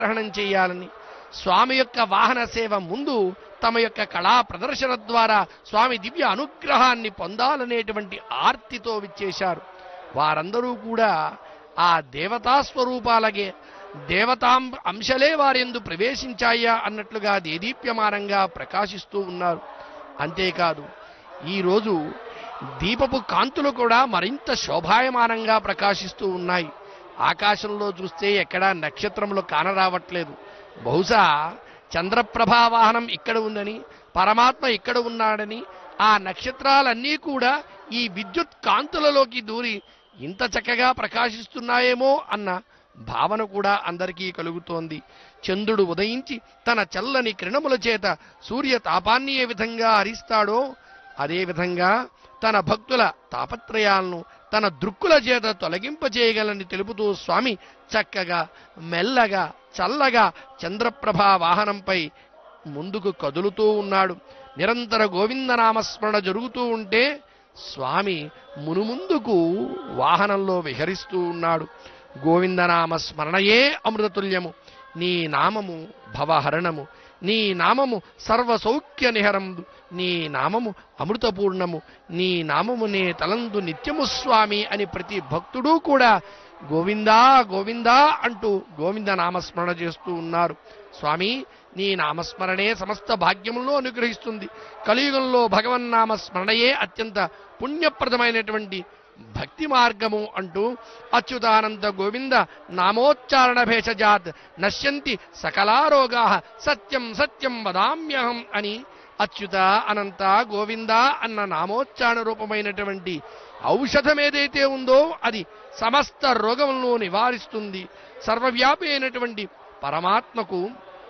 గ్రహణం చేయాలని స్వామి యొక్క వాహన సేవ ముందు తమ యొక్క కళా ప్రదర్శన ద్వారా స్వామి దివ్య అనుగ్రహాన్ని పొందాలనేటువంటి ఆర్తితో విచ్చేశారు వారందరూ కూడా ఆ దేవతా స్వరూపాలగే దేవతాం అంశలే వారెందు ప్రవేశించాయా అన్నట్లుగా దేదీప్యమానంగా ప్రకాశిస్తూ ఉన్నారు అంతేకాదు ఈరోజు దీపపు కాంతులు కూడా మరింత శోభాయమానంగా ప్రకాశిస్తూ ఉన్నాయి ఆకాశంలో చూస్తే ఎక్కడా నక్షత్రములు కానరావట్లేదు బహుశా చంద్రప్రభా వాహనం ఇక్కడ ఉందని పరమాత్మ ఇక్కడ ఉన్నాడని ఆ నక్షత్రాలన్నీ కూడా ఈ విద్యుత్ కాంతులలోకి దూరి ఇంత చక్కగా ప్రకాశిస్తున్నాయేమో అన్న భావన కూడా అందరికీ కలుగుతోంది చంద్రుడు ఉదయించి తన చల్లని కిరణముల చేత సూర్య తాపాన్ని ఏ విధంగా హరిస్తాడో అదే విధంగా తన భక్తుల తాపత్రయాలను తన దృక్కుల చేత తొలగింపజేయగలని తెలుపుతూ స్వామి చక్కగా మెల్లగా చల్లగా చంద్రప్రభా వాహనంపై ముందుకు కదులుతూ ఉన్నాడు నిరంతర గోవిందనామస్మరణ జరుగుతూ ఉంటే స్వామి మునుముందుకు వాహనంలో విహరిస్తూ ఉన్నాడు గోవిందనామ స్మరణయే అమృతతుల్యము నీ నామము భవహరణము నీ నామము సర్వ సౌఖ్య నిహరందు నీ నామము అమృతపూర్ణము నీ నామము నే తలందు నిత్యము స్వామి అని ప్రతి భక్తుడు కూడా గోవిందా గోవిందా అంటూ గోవింద నామస్మరణ చేస్తూ ఉన్నారు స్వామి నీ నామస్మరణే సమస్త భాగ్యములను అనుగ్రహిస్తుంది కలియుగంలో భగవన్నామ స్మరణయే అత్యంత పుణ్యప్రదమైనటువంటి భక్తి మార్గము అంటూ అచ్యుతానంద గోవింద నామోచ్చారణ భేషజాత్ నశ్యంతి సకలారోగా సత్యం సత్యం వదామ్యహం అని అచ్యుత అనంత గోవింద అన్న నామోచ్చారణ రూపమైనటువంటి ఔషధం ఏదైతే ఉందో అది సమస్త రోగములను నివారిస్తుంది సర్వవ్యాపి అయినటువంటి పరమాత్మకు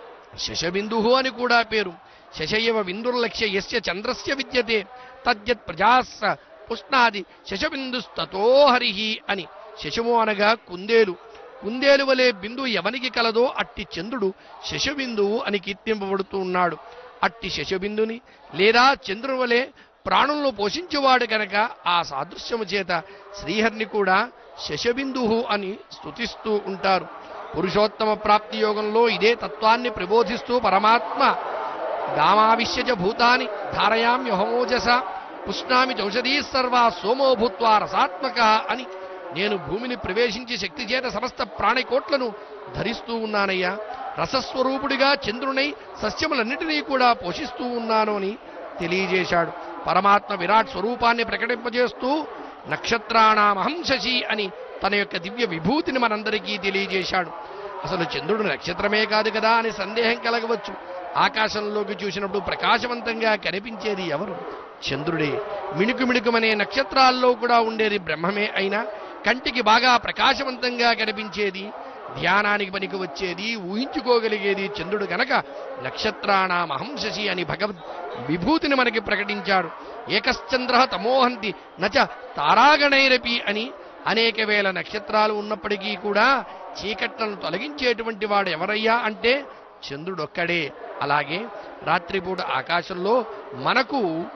శశబిందు అని కూడా పేరు శశయవ బిందుర్లక్ష్య యస్య చంద్రస్య విద్యతే తద్యత్ ప్రజాస్స పుష్ణాది శశబిందుస్తతో హరిహి అని శశము అనగా కుందేలు కుందేలు వలె బిందు ఎవనికి కలదో అట్టి చంద్రుడు శశబిందువు అని కీర్తింపబడుతూ ఉన్నాడు అట్టి శశబిందుని లేదా చంద్రుని వలె ప్రాణంలో పోషించేవాడు కనుక ఆ సాదృశ్యము చేత శ్రీహరిని కూడా శశబిందువు అని స్తుతిస్తూ ఉంటారు పురుషోత్తమ ప్రాప్తి యోగంలో ఇదే తత్వాన్ని ప్రబోధిస్తూ పరమాత్మ గామావిశ్యజ భూతాని ధారయామ్యహమోజస పుష్ణామి చౌషధీ సర్వా సోమో భూత్వా రసాత్మక అని నేను భూమిని ప్రవేశించి శక్తి చేత సమస్త ప్రాణికోట్లను ధరిస్తూ ఉన్నానయ్యా రసస్వరూపుడిగా చంద్రునై సస్యములన్నిటినీ కూడా పోషిస్తూ ఉన్నాను అని తెలియజేశాడు పరమాత్మ విరాట్ స్వరూపాన్ని ప్రకటింపజేస్తూ నక్షత్రాణామహం శశి అని తన యొక్క దివ్య విభూతిని మనందరికీ తెలియజేశాడు అసలు చంద్రుడు నక్షత్రమే కాదు కదా అని సందేహం కలగవచ్చు ఆకాశంలోకి చూసినప్పుడు ప్రకాశవంతంగా కనిపించేది ఎవరు చంద్రుడే మిణుకు మిణుకుమనే నక్షత్రాల్లో కూడా ఉండేది బ్రహ్మమే అయినా కంటికి బాగా ప్రకాశవంతంగా కనిపించేది ధ్యానానికి పనికి వచ్చేది ఊహించుకోగలిగేది చంద్రుడు గనక నక్షత్రాణామహం శశి అని భగవద్ విభూతిని మనకి ప్రకటించాడు ఏకశ్చంద్ర తమోహంతి నచ తారాగణైరపి అని అనేక వేల నక్షత్రాలు ఉన్నప్పటికీ కూడా చీకట్లను తొలగించేటువంటి వాడు ఎవరయ్యా అంటే చంద్రుడొక్కడే అలాగే రాత్రిపూట ఆకాశంలో మనకు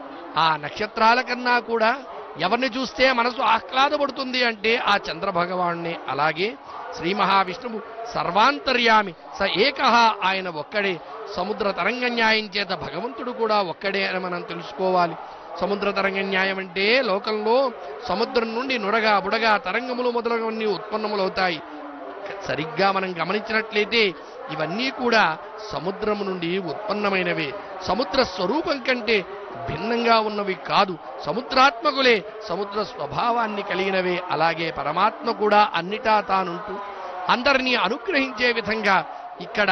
ఆ నక్షత్రాల కన్నా కూడా ఎవరిని చూస్తే మనసు ఆహ్లాదపడుతుంది అంటే ఆ చంద్ర భగవాన్నే అలాగే శ్రీ మహావిష్ణువు సర్వాంతర్యామి స ఏకహ ఆయన ఒక్కడే సముద్ర తరంగ న్యాయం చేత భగవంతుడు కూడా ఒక్కడే అని మనం తెలుసుకోవాలి సముద్ర తరంగ న్యాయం అంటే లోకంలో సముద్రం నుండి నురగా బుడగా తరంగములు మొదలగువన్నీ ఉత్పన్నములవుతాయి సరిగ్గా మనం గమనించినట్లయితే ఇవన్నీ కూడా సముద్రము నుండి ఉత్పన్నమైనవే సముద్ర స్వరూపం కంటే భిన్నంగా ఉన్నవి కాదు సముద్రాత్మకులే సముద్ర స్వభావాన్ని కలిగినవే అలాగే పరమాత్మ కూడా అన్నిటా తానుంటూ అందరినీ అనుగ్రహించే విధంగా ఇక్కడ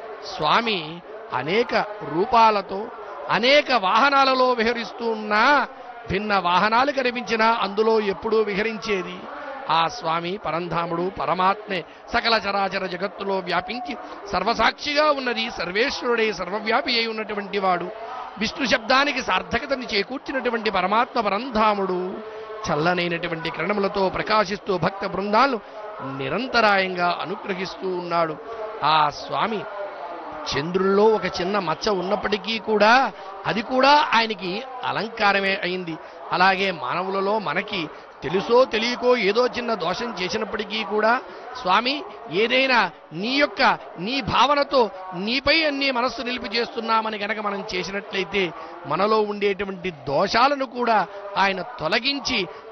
స్వామి అనేక రూపాలతో అనేక వాహనాలలో విహరిస్తూ ఉన్నా భిన్న వాహనాలు కనిపించినా అందులో ఎప్పుడూ విహరించేది ఆ స్వామి పరంధాముడు పరమాత్మే సకల చరాచర జగత్తులో వ్యాపించి సర్వసాక్షిగా ఉన్నది సర్వేశ్వరుడే సర్వవ్యాపి అయి ఉన్నటువంటి వాడు విష్ణు శబ్దానికి సార్థకతని చేకూర్చినటువంటి పరమాత్మ పరంధాముడు చల్లనైనటువంటి కిరణములతో ప్రకాశిస్తూ భక్త బృందాలను నిరంతరాయంగా అనుగ్రహిస్తూ ఉన్నాడు ఆ స్వామి చంద్రుల్లో ఒక చిన్న మచ్చ ఉన్నప్పటికీ కూడా అది కూడా ఆయనకి అలంకారమే అయింది అలాగే మానవులలో మనకి తెలుసో తెలియకో ఏదో చిన్న దోషం చేసినప్పటికీ కూడా స్వామి ఏదైనా నీ యొక్క నీ భావనతో నీపై అన్ని మనస్సు నిలిపి చేస్తున్నామని గనక మనం చేసినట్లయితే మనలో ఉండేటువంటి దోషాలను కూడా ఆయన తొలగించి